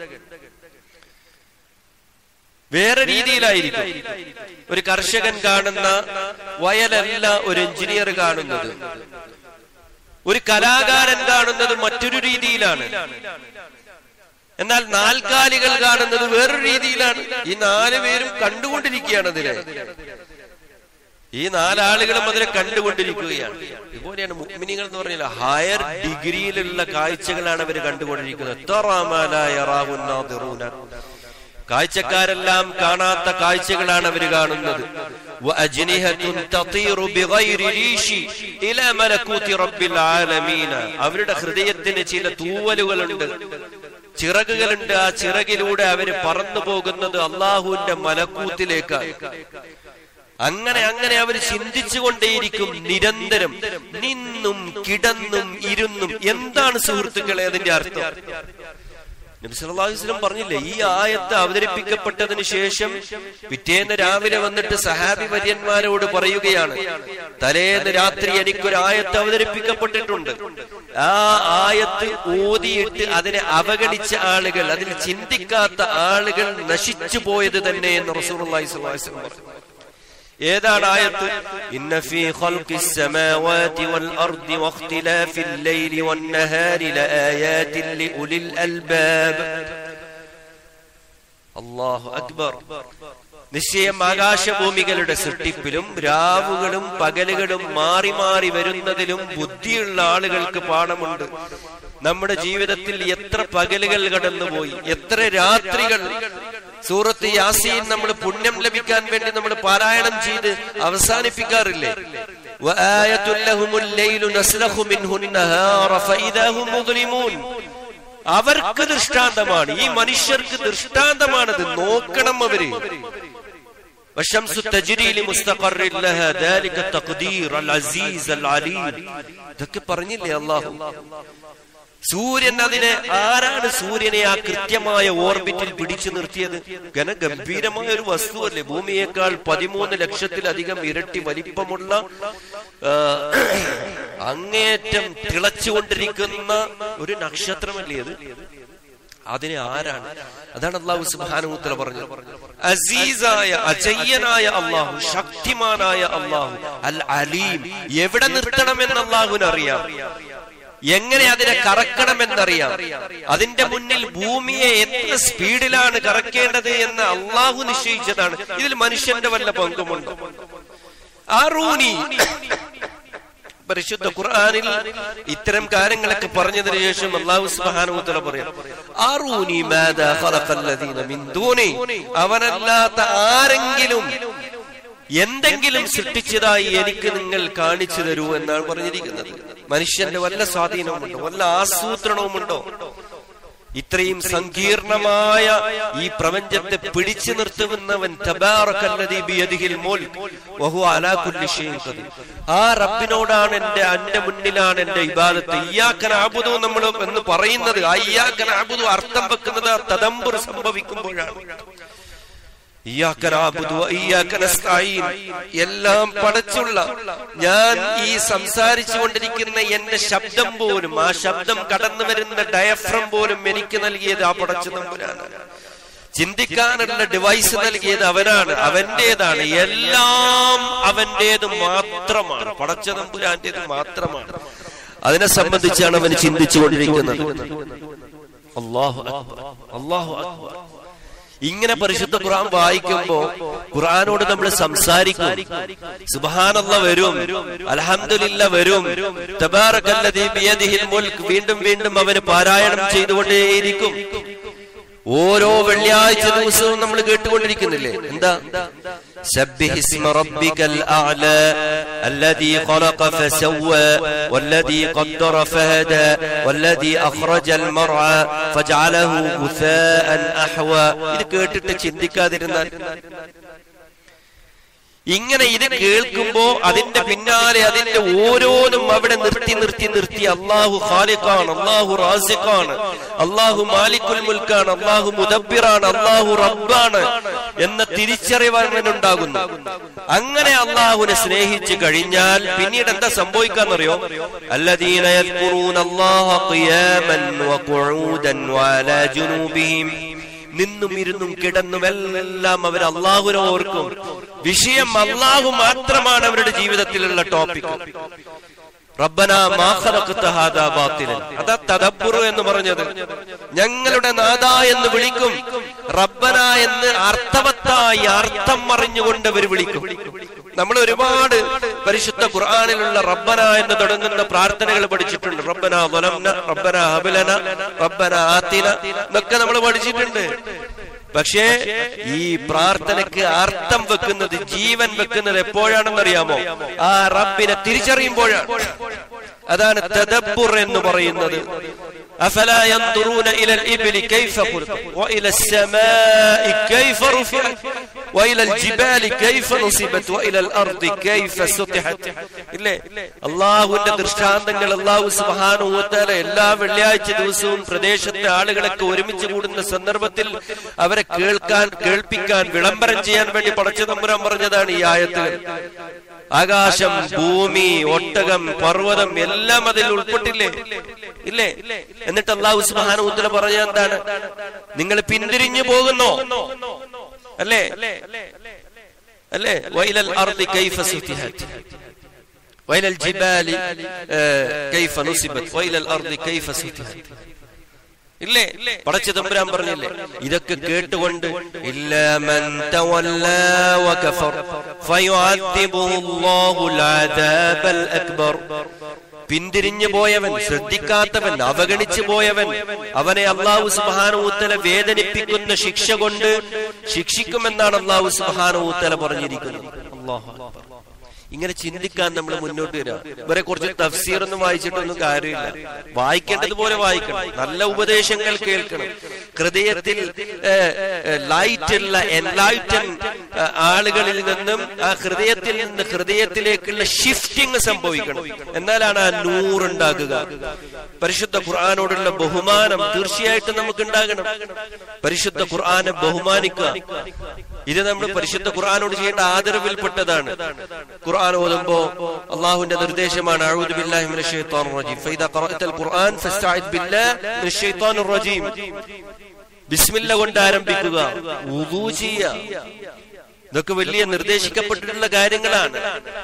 [SPEAKER 1] വേറെ രീതിയിലായിരിക്കും ഒരു കർഷകൻ കാണുന്ന വയലല്ല ഒരു എഞ്ചിനീയർ കാണുന്നത് ഒരു കലാകാരൻ കാണുന്നത് മറ്റൊരു രീതിയിലാണ് എന്നാൽ നാൽക്കാലികൾ കാണുന്നത് വേറൊരു രീതിയിലാണ് ഈ നാല് പേരും കണ്ടുകൊണ്ടിരിക്കുകയാണ് അതിനെ ഈ നാലാളുകളും അതിനെ കണ്ടുകൊണ്ടിരിക്കുകയാണ് ഇതുപോലെയാണ് മുഗ്മിനികൾ എന്ന് പറഞ്ഞാൽ ഹയർ ഡിഗ്രിയിലുള്ള കാഴ്ചകളാണ് അവർ കണ്ടുകൊണ്ടിരിക്കുന്നത് തറാമാലായ റാവുന്നാദിറൂന. കാഴ്ചക്കാരെല്ലാം കാണാത്ത കാഴ്ചകളാണ് അവർ കാണുന്നത് وأجنحة تطير بغير ريش إلى ملكوت رب العالمين. അവരുടെ ഹൃദയത്തിന് ചില തൂവലുകളുണ്ട് ചിറകുകളുണ്ട് ആ ചിറകിലൂടെ അവര് പറന്നു പോകുന്നത് അള്ളാഹുവിന്റെ മലക്കൂത്തിലേക്കാണ് അങ്ങനെ അങ്ങനെ അവർ ചിന്തിച്ചുകൊണ്ടേയിരിക്കും നിരന്തരം നിന്നും കിടന്നും ഇരുന്നും എന്താണ് സുഹൃത്തുക്കളെ അതിന്റെ അർത്ഥം നബി സല്ലല്ലാഹു അലൈഹി വസല്ലം പറഞ്ഞില്ലേ ഈ ആയത്ത് അവതരിപ്പിക്കപ്പെട്ടതിന് ശേഷം പിറ്റേന്ന് രാവിലെ വന്നിട്ട് സഹാബി വര്യന്മാരോട് പറയുകയാണ് തലേന്ന് രാത്രി എനിക്കൊരു ആയത്ത് അവതരിപ്പിക്കപ്പെട്ടിട്ടുണ്ട് ആ ആയത്ത് ഓതിയിട്ട് അതിനെ അവഗണിച്ച ആളുകൾ അതിൽ ചിന്തിക്കാത്ത ആളുകൾ നശിച്ചു പോയത് തന്നെ എന്ന് റസൂലുള്ളാഹി സ്വല്ലല്ലാഹു അലൈഹി വസല്ലം പറഞ്ഞു ഏതാണ് ആയത്ത് ഇന്ന ഫീ ഖൽഖിസ് സമാവാതി വൽ അർദി വഖ്തിലാഫിൽ ലൈലി വൻ നഹാരി ലആയാതിൻ ലിഉലിൽ അൽബാബ് അല്ലാഹു അക്ബർ നിശ്ചയം ആകാശഭൂമികളുടെ സൃഷ്ടിപ്പിലും രാവുകളും പകലുകളും മാറി മാറി വരുന്നതിലും ബുദ്ധിയുള്ള ആളുകൾക്ക് പാഠമുണ്ട് നമ്മുടെ ജീവിതത്തിൽ എത്ര പകലുകൾ കടന്നുപോയി എത്ര രാത്രികൾ സൂറത്ത് യാസീൻ നമ്മൾ പുണ്യം ലഭിക്കാൻ വേണ്ടി നമ്മൾ പാരായണം ചെയ്ത് അവസാനിപ്പിക്കാറില്ലേ وآية لهم الليل نسلخ منه النهار فإذا هم مظلمون അവർക്ക് ദൃഷ്ടാന്തമാണ് ഈ മനുഷ്യർക്ക് ദൃഷ്ടാന്തമാണത് നോക്കണം അവര് والشمس تجري لمستقر لها ذلك التقدير العزيز العليم ഇതൊക്കെ പറഞ്ഞില്ലേ അള്ളാഹു സൂര്യൻ അതിനെ ആരാണ് സൂര്യനെ ആ കൃത്യമായ ഓർബിറ്റിൽ പിടിച്ചു നിർത്തിയത് ഘനഗംഭീരമായ ഒരു വസ്തുവല്ലേ ഭൂമിയേക്കാൾ പതിമൂന്ന് ലക്ഷത്തിലധികം ഇരട്ടി വലിപ്പമുള്ള ആ, അങ്ങേറ്റം തിളച്ചുകൊണ്ടിരിക്കുന്ന ഒരു നക്ഷത്രമല്ലേ അത് അതിനെ ആരാണ് അതാണ് അള്ളാഹു സുബാനുത്തല പറഞ്ഞത് അസീസായ അജയ്യനായ അള്ളാഹു ശക്തിമാനായ അള്ളാഹു അൽ അലീം എവിടെ നിർത്തണമെന്ന് അള്ളാഹുവിന് അറിയാം എങ്ങനെ അതിനെ കറക്കണമെന്നറിയാം അതിന്റെ മുന്നിൽ ഭൂമിയെ എത്ര സ്പീഡിലാണ് കറക്കേണ്ടത് എന്ന് അള്ളാഹു നിശ്ചയിച്ചതാണ് ഇതിൽ മനുഷ്യന്റെ വല്ല പങ്കുമുണ്ടോ ആറൂനി പരിശുദ്ധ ഖുർആനിൽ ഇത്തരം കാര്യങ്ങളൊക്കെ പറഞ്ഞതിന് ശേഷം അള്ളാഹു സുബ്ഹാനഹു പറയാം ആറൂനി മാദാ ഖലഖല്ലദീന മിൻ ദൂനി അവനല്ലാത്ത ആരെങ്കിലും എന്തെങ്കിലും സൃഷ്ടിച്ചതായി എനിക്ക് നിങ്ങൾ കാണിച്ചു തരൂ എന്നാണ് പറഞ്ഞിരിക്കുന്നത് മനുഷ്യന്റെ വല്ല സ്വാധീനവുമുണ്ടോ വല്ല ആസൂത്രണവുമുണ്ടോ ഇത്രയും സങ്കീർണമായ ഈ പ്രപഞ്ചത്തെ പിടിച്ചു നിർത്തുന്നവൻ തബാറക്കല്ലദീ ബിയദിഹിൽ മുൽക്ക് വഹുവ അലാ കുല്ലി ഷൈഇൻ ഖദീർ ആ റബ്ബിനോടാണ് എന്റെ എന്റെ മുന്നിലാണ് എന്റെ ഇബാദത്ത് ഇയ്യാക്കന അബുദു നമ്മൾ എന്ന് പറയുന്നത് ആ ഇയ്യാക്കന അബുദു അർത്ഥം വെക്കുന്നത് ആ തദമ്പുർ സംഭവിക്കുമ്പോഴാണ് ഇയ്യാക്ക നഅബുദു വ ഇയ്യാക്ക നസ്തഈൻ. എല്ലാം പടച്ചുള്ള ഞാൻ ഈ സംസാരിച്ചു കൊണ്ടിരിക്കുന്ന എന്റെ ശബ്ദം പോലും ആ ശബ്ദം കടന്നു വരുന്ന ഡയഫ്രം പോലും എനിക്ക് നൽകിയത് ആ പടച്ചു തമ്പുരാനാണ് ചിന്തിക്കാനുള്ള ഡിവൈസ് നൽകിയത് അവനാണ് അവന്റേതാണ് എല്ലാം അവന്റേത് മാത്രമാണ് പടച്ച തമ്പുരാന്റേത് മാത്രമാണ് അതിനെ സംബന്ധിച്ചാണ് അവൻ ചിന്തിച്ചു കൊണ്ടിരിക്കുന്നത് അള്ളാഹു അക്ബർ അള്ളാഹു അക്ബർ ഇങ്ങനെ പരിശുദ്ധ ഖുർആൻ വായിക്കുമ്പോ ഖുർആനോട് നമ്മൾ സംസാരിക്കും സുബ്ഹാനല്ല വരും അൽഹംദുലില്ല വരും തബാറകല്ലദീ ബിയദിഹിൽ മുൽക്ക് വീണ്ടും വീണ്ടും അവന് പാരായണം ചെയ്തുകൊണ്ടേയിരിക്കും ഓരോ വെള്ളിയാഴ്ച ദിവസവും നമ്മൾ കേട്ടുകൊണ്ടിരിക്കുന്നില്ലേ എന്താ سبح اسم ربك الأعلى الذي خلق فسوى والذي قدر فهدى والذي أخرج المرعى فجعله غثاء أحوى ഇത് കേട്ടിട്ട് ചിന്തിക്കാതിരുന്നാൽ ഇങ്ങനെ ഇത് കേൾക്കുമ്പോ അതിന്റെ പിന്നാലെ അതിന്റെ ഓരോന്നും അവിടെ നിർത്തി നിർത്തി നിർത്തി അള്ളാഹു ഖാലിഖാണ് അള്ളാഹു റാസിഖാണ് അള്ളാഹു മാലിക്കുൽ മുൽക്കാണ് അള്ളാഹു മുദബ്ബിറാണ് അള്ളാഹു റബ്ബാണ് എന്ന തിരിച്ചറിവ് അവനുണ്ടാകുന്നു അങ്ങനെ അള്ളാഹുവിനെ സ്നേഹിച്ചു കഴിഞ്ഞാൽ പിന്നീട് എന്താ സംഭവിക്കാന്നറിയോ الذين يذكرون الله قياما وقعودا وعلى جنوبهم നിന്നും ഇരുന്നും കിടന്നും എല്ലാം അവർ അള്ളാഹുനെ ഓർക്കും വിഷയം അള്ളാഹു മാത്രമാണ് അവരുടെ ജീവിതത്തിലുള്ള ടോപ്പിക് റബ്ബന മാ ഖലഖ്ത ഹാദാ ബാത്തിലൻ അതാ തദബ്ബുറു എന്ന് പറഞ്ഞത് ഞങ്ങളുടെ നാദ എന്ന് വിളിക്കും റബ്ബന എന്ന് അർത്ഥവത്തായി അർത്ഥം മറിഞ്ഞുകൊണ്ട് അവർ വിളിക്കും നമ്മൾ ഒരുപാട് പരിശുദ്ധ ഖുർആാനിലുള്ള റബ്ബന എന്ന് തുടങ്ങുന്ന പ്രാർത്ഥനകൾ പഠിച്ചിട്ടുണ്ട് റബ്ബന വലംന റബ്ബന ഹബലന റബ്ബന ആത്തിന എന്നൊക്കെ നമ്മൾ പഠിച്ചിട്ടുണ്ട് പക്ഷേ ഈ പ്രാർത്ഥനയ്ക്ക് അർത്ഥം വെക്കുന്നത് ജീവൻ വെക്കുന്നത് എപ്പോഴാണെന്നറിയാമോ ആ റബ്ബിനെ തിരിച്ചറിയുമ്പോഴാണ് അതാണ് തദബ്ബുർ എന്ന് പറയുന്നത് أفلا ينظرون إلى الإبل كيف خلقت وإلى السماء كيف رفعت وإلى الجبال كيف نصبت وإلى الأرض كيف سطحت ഇല്ലേ അള്ളാഹുവിന്റെ ദൃഷ്ടാന്തങ്ങൾ അള്ളാഹു സുബാനുഭവത്താല എല്ലാ വെള്ളിയാഴ്ച ദിവസവും പ്രദേശത്തെ ആളുകളൊക്കെ ഒരുമിച്ച് കൂടുന്ന സന്ദർഭത്തിൽ അവരെ കേൾക്കാൻ കേൾപ്പിക്കാൻ വിളംബരം ചെയ്യാൻ വേണ്ടി പടച്ച തമ്പുരാൻ പറഞ്ഞതാണ് ഈ ആയത്തുകൾ ആകാശം ഭൂമി ഒട്ടകം പർവ്വതം എല്ലാം അതിൽ ഉൾപ്പെട്ടില്ലേ ഇല്ലേ എന്നിട്ട് അള്ളാഹു സുബാന ഉത്തര പറഞ്ഞ എന്താണ് നിങ്ങൾ പിന്തിരിഞ്ഞു പോകുന്നോ അല്ലേ അല്ലേ വൈലൽ അർദി കൈഫ സുത്തിഹത് وإلى الجبال كيف نصبت وإلى الأرض كيف سطحت ഇല്ലേ പടച്ച തമ്പുരാൻ പറഞ്ഞില്ലേ ഇതൊക്കെ കേട്ടുകൊണ്ട് പിന്തിരിഞ്ഞു പോയവൻ ശ്രദ്ധിക്കാത്തവൻ അവഗണിച്ചു പോയവൻ അവനെ അള്ളാഹു സുബാനൂത്തല വേദനിപ്പിക്കുന്ന ശിക്ഷ കൊണ്ട് ശിക്ഷിക്കുമെന്നാണ് അള്ളാഹു സുബാനൂത്തല പറഞ്ഞിരിക്കുന്നത് അള്ളാഹു ഇങ്ങനെ ചിന്തിക്കാൻ നമ്മൾ മുന്നോട്ട് വരാം ഇവരെ കുറച്ച് തഫ്സീർ ഒന്നും വായിച്ചിട്ടൊന്നും കാര്യമില്ല വായിക്കേണ്ടതുപോലെ വായിക്കണം നല്ല ഉപദേശങ്ങൾ കേൾക്കണം ഹൃദയത്തിൽ ലൈറ്റ് ഉള്ള എൻലൈറ്റൻ ആളുകളിൽ നിന്നും ആ ഹൃദയത്തിൽ നിന്ന് ഹൃദയത്തിലേക്കുള്ള ഷിഫ്റ്റിംഗ് സംഭവിക്കണം എന്നാലാണ് ആ നൂറുണ്ടാകുക പരിശുദ്ധ ഖുർആാനോടുള്ള ബഹുമാനം തീർച്ചയായിട്ടും നമുക്ക് ഉണ്ടാകണം പരിശുദ്ധ ഖുർആാനെ ബഹുമാനിക്കുക ഇത് നമ്മൾ പരിശുദ്ധ ഖുർആാനോട് ചെയ്യേണ്ട ആദരവിൽപ്പെട്ടതാണ് ഖുർആൻ ഓതുമ്പോ അള്ളാഹുവിന്റെ നിർദ്ദേശമാണ് അഊദു ബില്ലാഹി മിനശ് ശൈത്വാനിർ റജീം ഫൈദാ ഖറഅതൽ ഖുർആൻ ഫസ്തഈദ് ബില്ലാഹി മിനശ് ശൈത്വാനിർ റജീം ബിസ്മില്ല കൊണ്ട് ആരംഭിക്കുക വുദൂ ചെയ്യുക ഇതൊക്കെ വലിയ നിർദ്ദേശിക്കപ്പെട്ടിട്ടുള്ള കാര്യങ്ങളാണ്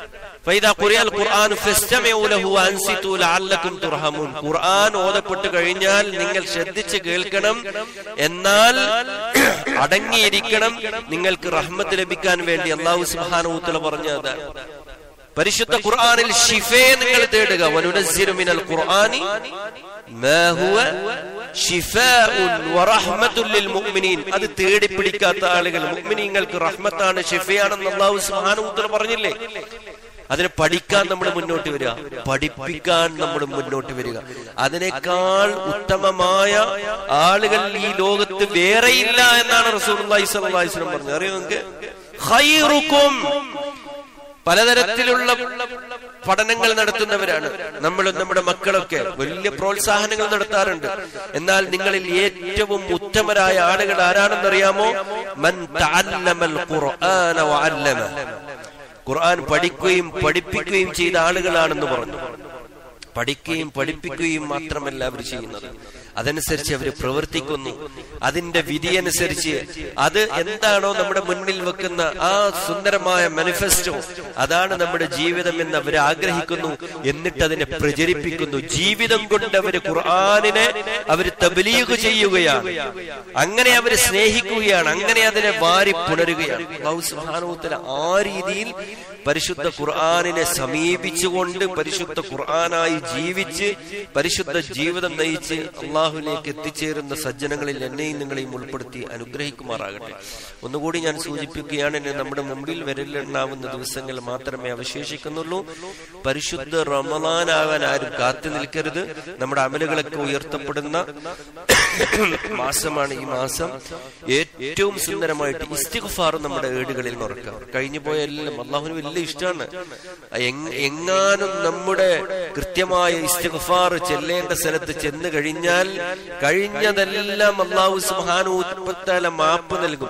[SPEAKER 1] ഖുർആൻ ഓതപ്പെട്ട് കഴിഞ്ഞാൽ നിങ്ങൾ ശ്രദ്ധിച്ച് കേൾക്കണം എന്നാൽ അടങ്ങിയിരിക്കണം നിങ്ങൾക്ക് റഹ്മത്ത് ലഭിക്കാൻ വേണ്ടി അള്ളാഹു സുബാനൂത്തല പറഞ്ഞതാണ് പരിശുദ്ധ ഖുർആനിൽ ഷിഫേ നിങ്ങൾ തേടുക വനുനസ്സിരു മിനൽ ഖുർആനി മാ ഹുവ ഷിഫാഉൻ വറഹ്മത്തുൽ ലിൽ മുഅ്മിനീൻ അത് തേടി പിടിക്കാത്ത ആളുകൾ മുഅ്മിനീങ്ങൾക്ക് റഹ്മത്താണ് ഷിഫയാണെന്ന് അല്ലാഹു സുബ്ഹാനഹു വ തആല പറഞ്ഞില്ലേ അതിനെ പഠിക്കാൻ നമ്മൾ മുന്നോട്ട് വരിക പഠിപ്പിക്കാൻ നമ്മൾ മുന്നോട്ട് വരിക അതിനേക്കാൾ ഉത്തമമായ ആളുകൾ ഈ ലോകത്ത് വേറെയില്ല എന്നാണ് റസൂലുള്ളാഹി സ്വല്ലല്ലാഹി അലൈഹി വസല്ലം പറഞ്ഞത് അറിയോ നിങ്ങൾക്ക് ഖൈറുക്കും പലതരത്തിലുള്ള പഠനങ്ങൾ നടത്തുന്നവരാണ് നമ്മളും നമ്മുടെ മക്കളൊക്കെ വലിയ പ്രോത്സാഹനങ്ങൾ നടത്താറുണ്ട് എന്നാൽ നിങ്ങളിൽ ഏറ്റവും ഉത്തമരായ ആളുകൾ ആരാണെന്നറിയാമോ മൻ തഅല്ലമൽ ഖുർആന വഅല്ലമ ഖുർആൻ പഠിക്കുകയും പഠിപ്പിക്കുകയും ചെയ്ത ആളുകളാണെന്ന് പറഞ്ഞു പഠിക്കുകയും പഠിപ്പിക്കുകയും മാത്രമല്ല അവർ ചെയ്യുന്നത് അതനുസരിച്ച് അവർ പ്രവർത്തിക്കുന്നു അതിന്റെ വിധിയനുസരിച്ച് അത് എന്താണോ നമ്മുടെ മുന്നിൽ വെക്കുന്ന ആ സുന്ദരമായ മാനിഫെസ്റ്റോ അതാണ് നമ്മുടെ ജീവിതം എന്ന് അവർ ആഗ്രഹിക്കുന്നു എന്നിട്ട് അതിനെ പ്രചരിപ്പിക്കുന്നു ജീവിതം കൊണ്ട് അവർ ഖുർആാനിനെ അവർ തബലീഗ് ചെയ്യുകയാണ് അങ്ങനെ അവർ സ്നേഹിക്കുകയാണ് അങ്ങനെ അതിനെ വാരി പുണരുകയാണ് സുഹാനൂത്തല ആ രീതിയിൽ പരിശുദ്ധ ഖുർആാനിനെ സമീപിച്ചുകൊണ്ട് പരിശുദ്ധ ഖുർആനായി ജീവിച്ച് പരിശുദ്ധ ജീവിതം നയിച്ച് അള്ളാഹുലേക്ക് എത്തിച്ചേരുന്ന സജ്ജനങ്ങളിൽ എന്നെയും നിങ്ങളെയും ഉൾപ്പെടുത്തി അനുഗ്രഹിക്കുമാറാകട്ടെ ഒന്നുകൂടി ഞാൻ സൂചിപ്പിക്കുകയാണ് എന്നെ നമ്മുടെ മുമ്പിൽ വരലുണ്ടാവുന്ന ദിവസങ്ങൾ മാത്രമേ അവശേഷിക്കുന്നുള്ളൂ പരിശുദ്ധ റമദാനാകാൻ ആരും കാത്തു നിൽക്കരുത് നമ്മുടെ അമലുകളൊക്കെ ഉയർത്തപ്പെടുന്ന മാസമാണ് ഈ മാസം ഏറ്റവും സുന്ദരമായിട്ട് ഇസ്തിഗ്ഫാർ നമ്മുടെ ഏടുകളിൽ നിറക്കാം കഴിഞ്ഞു പോയ എല്ലാം അള്ളാഹുന് വലിയ ഇഷ്ടമാണ് എങ്ങാനും നമ്മുടെ കൃത്യമായ ഇസ്തിഗ്ഫാർ ചെല്ലേണ്ട സ്ഥലത്ത് ചെന്ന് കഴിഞ്ഞാൽ കഴിഞ്ഞതെല്ലാം അള്ളാഹു സുഹാനുത്തല മാപ്പ് നൽകും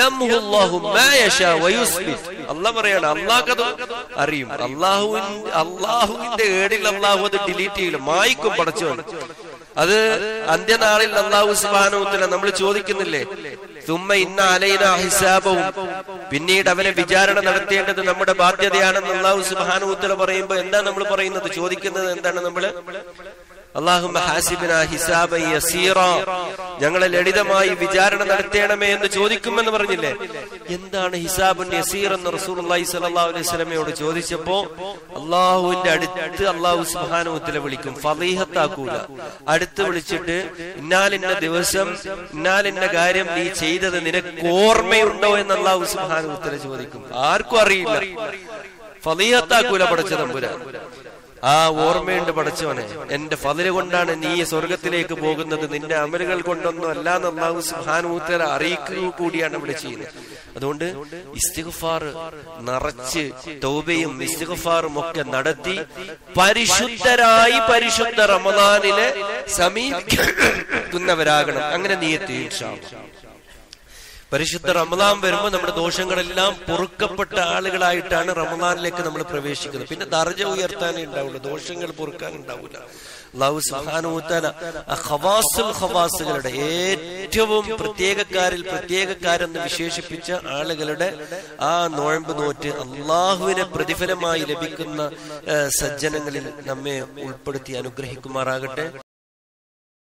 [SPEAKER 1] അള്ളാഹ് പറയാണ് അള്ളാഹ് അറിയും അള്ളാഹുവിൻ അള്ളാഹുവിന്റെ ഏടിൽ അള്ളാഹു അത് ഡിലീറ്റ് ചെയ്യില്ല മായിക്കും പടച്ചവൻ അത് അന്ത്യനാളിൽ അള്ളാഹു സുബാനുത്തല നമ്മൾ ചോദിക്കുന്നില്ലേ തുമ്മ ഇന്ന അലൈന ഹിസാബവും പിന്നീട് അവനെ വിചാരണ നടത്തേണ്ടത് നമ്മുടെ ബാധ്യതയാണെന്ന് അള്ളാഹു സുബാനുത്തല പറയുമ്പോ എന്താ നമ്മൾ പറയുന്നത് ചോദിക്കുന്നത് എന്താണ് നമ്മള് അള്ളാഹുമ്മ ഹാസിബിന ഹിസാബൻ യസീറ ഞങ്ങളെ ലളിതമായി വിചാരണ നടത്തേണമേ എന്ന് ചോദിക്കുമെന്ന് പറഞ്ഞില്ലേ എന്താണ് ഹിസാബുൻ യസീർ എന്ന് റസൂലുള്ളാഹി സ്വല്ലല്ലാഹു അലൈഹി വസല്ലമയോട് ചോദിച്ചപ്പോ അള്ളാഹുവിന്റെ അടുത്ത് അള്ളാഹു സുബ്ഹാനഹുവതല വിളിക്കും ഫളീഹത്താക്കൂല അടുത്ത് വിളിച്ചിട്ട് ഇന്നാലിന്ന ദിവസം ഇന്നാലിന്ന കാര്യം നീ ചെയ്തത് നിനക്ക് ഓർമ്മയുണ്ടോ എന്ന് അള്ളാഹു സുബ്ഹാനഹുവതല ചോദിക്കും ആർക്കും അറിയില്ല ഫളീഹത്താക്കൂല പടച്ച തമ്പുരാൻ ആ ഓർമ്മയുണ്ട് പടച്ചവനെ എന്റെ ഫതില് കൊണ്ടാണ് നീ സ്വർഗത്തിലേക്ക് പോകുന്നത് നിന്റെ അമലുകൾ കൊണ്ടൊന്നും അല്ല അള്ളാഹു സുഹാനൂത്തര അറിയിക്കുക കൂടിയാണ് ഇവിടെ ചെയ്യുന്നത് അതുകൊണ്ട് ഇസ്തിഗ്ഫാർ നിറച്ച് തൗബയും ഇസ്തിഗ്ഫാറും ഒക്കെ നടത്തി പരിശുദ്ധരായി പരിശുദ്ധ റമദാനിലെ സമീപിക്കുന്നവരാകണം അങ്ങനെ നീയത്തി ഇൻഷാ അല്ലാഹ്. പരിശുദ്ധ റമദാൻ വരുമ്പോൾ നമ്മുടെ ദോഷങ്ങളെല്ലാം പൊറുക്കപ്പെട്ട ആളുകളായിട്ടാണ് റമദാനിലേക്ക് നമ്മൾ പ്രവേശിക്കുന്നത് പിന്നെ ദർജ ഉയർത്താനേ ഉണ്ടാവുള്ളൂ ദോഷങ്ങൾ പൊറുക്കാൻ ഉണ്ടാവില്ല അള്ളാഹു സുഹാനുത്തല ഖവാസുൽ ഖവാസുകളുടെ ഏറ്റവും പ്രത്യേകക്കാരിൽ പ്രത്യേകക്കാരെന്ന് വിശേഷിപ്പിച്ച ആളുകളുടെ ആ നോയമ്പ് നോറ്റ് അള്ളാഹുവിനെ പ്രതിഫലമായി ലഭിക്കുന്ന ഏഹ്, സജ്ജനങ്ങളിൽ നമ്മെ ഉൾപ്പെടുത്തി അനുഗ്രഹിക്കുമാറാകട്ടെ